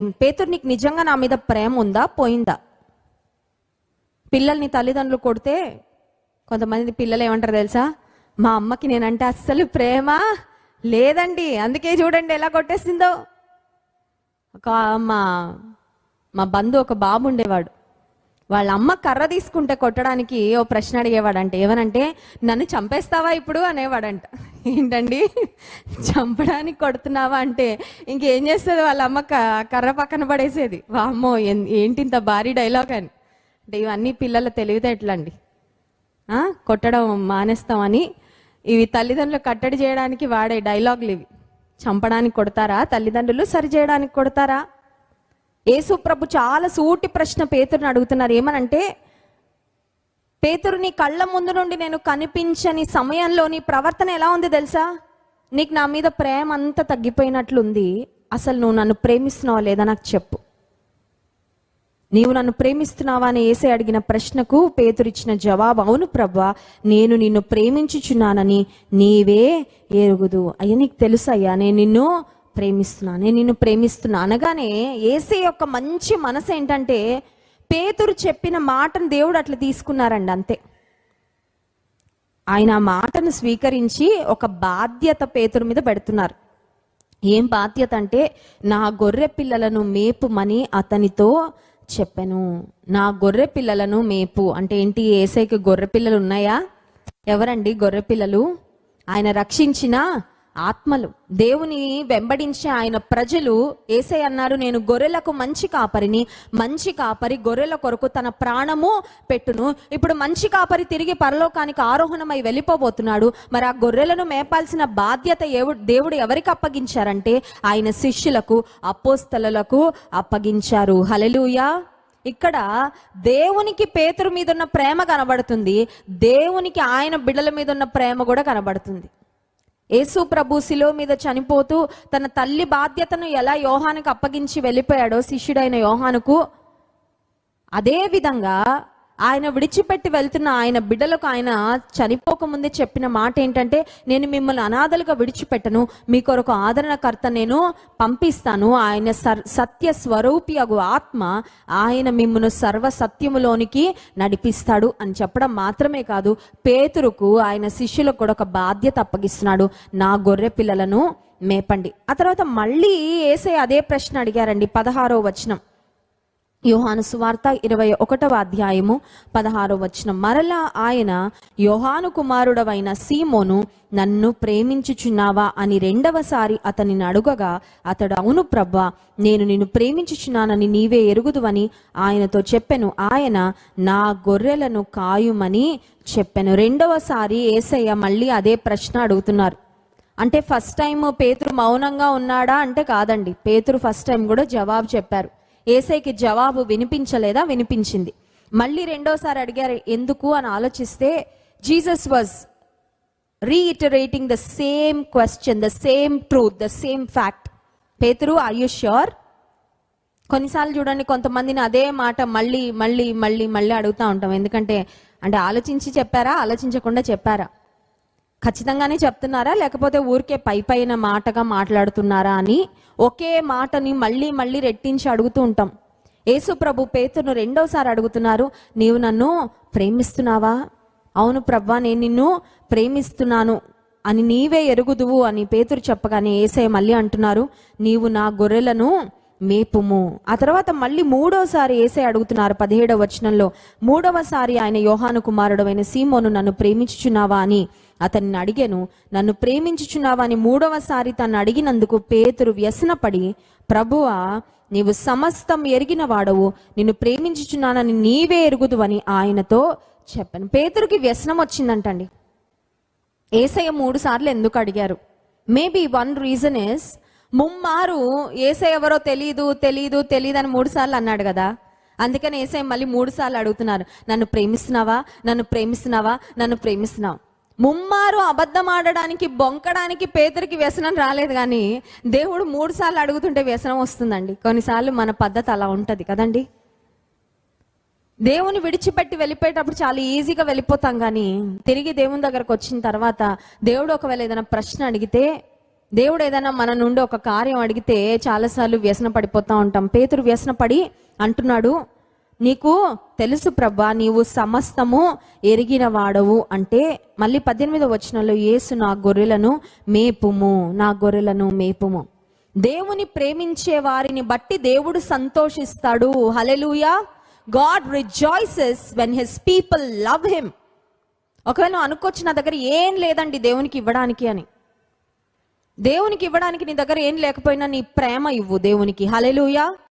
పేతురు నీకు నిజంగా నా మీద ప్రేమ ఉందా పోయిందా పిల్లల్ని తల్లిదండ్రులు కొడితే కొంతమంది పిల్లలు ఏమంటారు తెలుసా మా అమ్మకి నేనంటే అస్సలు ప్రేమ లేదండి అందుకే చూడండి ఎలా కొట్టేసిందో ఒక మా మా బంధు ఒక బాబు ఉండేవాడు వాళ్ళ అమ్మ కర్ర తీసుకుంటే కొట్టడానికి ఓ ప్రశ్న అడిగేవాడంట ఏమనంటే నన్ను చంపేస్తావా ఇప్పుడు అనేవాడంట ఏంటండి చంపడానికి కొడుతున్నావా అంటే ఇంకేం చేస్తుంది వాళ్ళ అమ్మ క- కర్ర పక్కన పడేసేది వామ్మో ఎన్- ఏంటి ఇంత భారీ డైలాగ్ అని అంటే ఇవన్నీ పిల్లల తెలివితేటలండి ఆ, కొట్టడం మానేస్తామని ఇవి తల్లిదండ్రులు కట్టడి చేయడానికి వాడే డైలాగులు ఇవి చంపడానికి కొడతారా తల్లిదండ్రులు సరి చేయడానికి కొడతారా యేసు ప్రభు చాలా సూటి ప్రశ్న పేతురుని అడుగుతున్నారు ఏమనంటే పేతురు నీ కళ్ళ ముందు నుండి నేను కనిపించని సమయంలో నీ ప్రవర్తన ఎలా ఉంది తెలుసా నీకు నా మీద ప్రేమ అంతా తగ్గిపోయినట్లుంది అసలు నువ్వు నన్ను ప్రేమిస్తున్నావా లేదా నాకు చెప్పు నీవు నన్ను ప్రేమిస్తున్నావా అని ఏసే అడిగిన ప్రశ్నకు పేతురిచ్చిన జవాబు అవును ప్రభా నేను నిన్ను ప్రేమించుచున్నానని నీవే ఎరుగుదు అయ్యా నీకు తెలుసయ్యా నేను నిన్ను ప్రేమిస్తున్నా నేను నిన్ను ప్రేమిస్తున్నా అనగానే ఏసే యొక్క మంచి మనసు ఏంటంటే పేతురు చెప్పిన మాటను దేవుడు అట్లా తీసుకున్నారండి అంతే ఆయన ఆ మాటను స్వీకరించి ఒక బాధ్యత పేతురు మీద పెడుతున్నారు ఏం బాధ్యత అంటే నా గొర్రె పిల్లలను మేపుమని అతనితో చెప్పాను నా గొర్రె పిల్లలను మేపు అంటే ఏంటి ఏసైకి గొర్రె పిల్లలు ఉన్నాయా ఎవరండి గొర్రె పిల్లలు ఆయన రక్షించిన ఆత్మలు దేవుని వెంబడించే ఆయన ప్రజలు ఏసై అన్నారు నేను గొర్రెలకు మంచి కాపరిని మంచి కాపరి గొర్రెల కొరకు తన ప్రాణము పెట్టును ఇప్పుడు మంచి కాపరి తిరిగి పరలోకానికి ఆరోహణమై వెళ్ళిపోబోతున్నాడు మరి ఆ గొర్రెలను మేపాల్సిన బాధ్యత ఎవు- దేవుడు ఎవరికి అప్పగించారంటే ఆయన శిష్యులకు అపోస్తలకు అప్పగించారు హలెలూయా ఇక్కడ దేవునికి పేతురు మీద ఉన్న ప్రేమ కనబడుతుంది దేవునికి ఆయన బిడ్డల మీద ఉన్న ప్రేమ కూడా కనబడుతుంది యేసు ప్రభు శిలో మీద చనిపోతూ తన తల్లి బాధ్యతను ఎలా యోహానుకు అప్పగించి వెళ్ళిపోయాడో శిష్యుడైన యోహానుకు అదే విధంగా ఆయన విడిచిపెట్టి వెళ్తున్న ఆయన బిడ్డలకు ఆయన చనిపోకముందే చెప్పిన మాట ఏంటంటే నేను మిమ్మల్ని అనాథలుగా విడిచిపెట్టను మీ కొరకు ఆదరణకర్త నేను పంపిస్తాను ఆయన సర్- సత్య స్వరూపి అగు ఆత్మ ఆయన మిమ్మల్ని సర్వ సత్యములోనికి నడిపిస్తాడు అని చెప్పడం మాత్రమే కాదు పేతురుకు ఆయన శిష్యులకు కూడా ఒక బాధ్యత అప్పగిస్తున్నాడు నా గొర్రె పిల్లలను మేపండి ఆ తర్వాత మళ్ళీ ఏసే అదే ప్రశ్న అడిగారండి పదహారో వచనం యోహాను సువార్త ఇరవై ఒకటవ అధ్యాయము పదహారో వచనం మరలా ఆయన యోహాను కుమారుడవైన సీమోను నన్ను ప్రేమించుచున్నావా అని రెండవసారి అతనిని అడుగగా అతడు అవును ప్రభా నేను నిన్ను ప్రేమించుచున్నానని నీవే ఎరుగుదువని ఆయనతో చెప్పెను ఆయన నా గొర్రెలను కాయుమని చెప్పెను రెండవసారి ఏసయ్య మళ్ళీ అదే ప్రశ్న అడుగుతున్నారు అంటే ఫస్ట్ టైం పేతురు మౌనంగా ఉన్నాడా అంటే కాదండి పేతురు ఫస్ట్ టైం కూడా జవాబు చెప్పారు ఏసైకి జవాబు వినిపించలేదా వినిపించింది మళ్ళీ రెండోసారి అడిగారు ఎందుకు అని ఆలోచిస్తే Jesus was reiterating the same question the same truth the same fact Peturu I you sure కొన్నిసార్లు చూడండి కొంతమందిని అదే మాట మళ్ళీ మళ్ళీ మళ్ళీ మళ్ళీ అడుగుతూ ఉంటాం ఎందుకంటే అంటే ఆలోచించి చెప్పారా ఆలోచించకుండా చెప్పారా ఖచ్చితంగానే చెప్తున్నారా లేకపోతే ఊరికే పై పైన మాటగా మాట్లాడుతున్నారా అని ఒకే మాటని మళ్ళీ మళ్ళీ రెట్టించి అడుగుతూ ఉంటాం యేసు ప్రభు పేతును రెండోసారి అడుగుతున్నారు నీవు నన్ను ప్రేమిస్తున్నావా అవును ప్రభా నేను నిన్ను ప్రేమిస్తున్నాను అని నీవే ఎరుగుదువు అని పేతురు చెప్పగానే ఏసై మళ్ళీ అంటున్నారు నీవు నా గొర్రెలను మేపుము ఆ తర్వాత మళ్ళీ మూడోసారి ఏసే అడుగుతున్నారు పదిహేడవ వచనంలో మూడవసారి ఆయన యోహాను కుమారుడైన సీమోను నన్ను ప్రేమించుచున్నావా అని అతన్ని అడిగాను నన్ను ప్రేమించుచున్నావా అని మూడవసారి తను అడిగినందుకు పేతురు వ్యసనపడి ప్రభువా నీవు సమస్తం ఎరిగిన వాడవు నిన్ను ప్రేమించుచున్నానని నీవే ఎరుగుదువని ఆయనతో చెప్పాను పేతురుకి వ్యసనం వచ్చిందంటండి ఏసయ్య మూడు సార్లు ఎందుకు అడిగారు మేబీ వన్ రీజన్ ఇస్ ముమ్మారు ఏసయ్య ఎవరో తెలీదు తెలీదు తెలీదు అని మూడు సార్లు అన్నాడు కదా అందుకని ఏసయ్య మళ్ళీ మూడు సార్లు అడుగుతున్నారు నన్ను ప్రేమిస్తున్నావా నన్ను ప్రేమిస్తున్నావా నన్ను ప్రేమిస్తున్నావా ముమ్మారు అబద్ధం ఆడడానికి బొంకడానికి పేదరికి వ్యసనం రాలేదు కానీ దేవుడు మూడు సార్లు అడుగుతుంటే వ్యసనం వస్తుందండి కొన్నిసార్లు మన పద్ధతి అలా ఉంటది కదండి దేవుని విడిచిపెట్టి వెళ్ళిపోయేటప్పుడు చాలా ఈజీగా వెళ్ళిపోతాం కానీ తిరిగి దేవుని దగ్గరకు వచ్చిన తర్వాత దేవుడు ఒకవేళ ఏదైనా ప్రశ్న అడిగితే దేవుడు ఏదైనా మన నుండి ఒక కార్యం అడిగితే చాలాసార్లు వ్యసన పడిపోతా ఉంటాం పేతురు వ్యసన పడి అంటున్నాడు నీకు తెలుసు ప్రభా నీవు సమస్తము ఎరిగిన వాడవు అంటే మళ్ళీ పద్దెనిమిదో వచనంలో యేసు నా గొర్రెలను మేపుము నా గొర్రెలను మేపుము దేవుని ప్రేమించే వారిని బట్టి దేవుడు సంతోషిస్తాడు hallelujah God rejoices when his people love him ఒకవేళ నువ్వు అనుకోవచ్చు నా దగ్గర ఏం లేదండి దేవునికి ఇవ్వడానికి అని దేవునికి ఇవ్వడానికి నీ దగ్గర ఏం లేకపోయినా నీ ప్రేమ ఇవ్వు దేవునికి హలెలూయా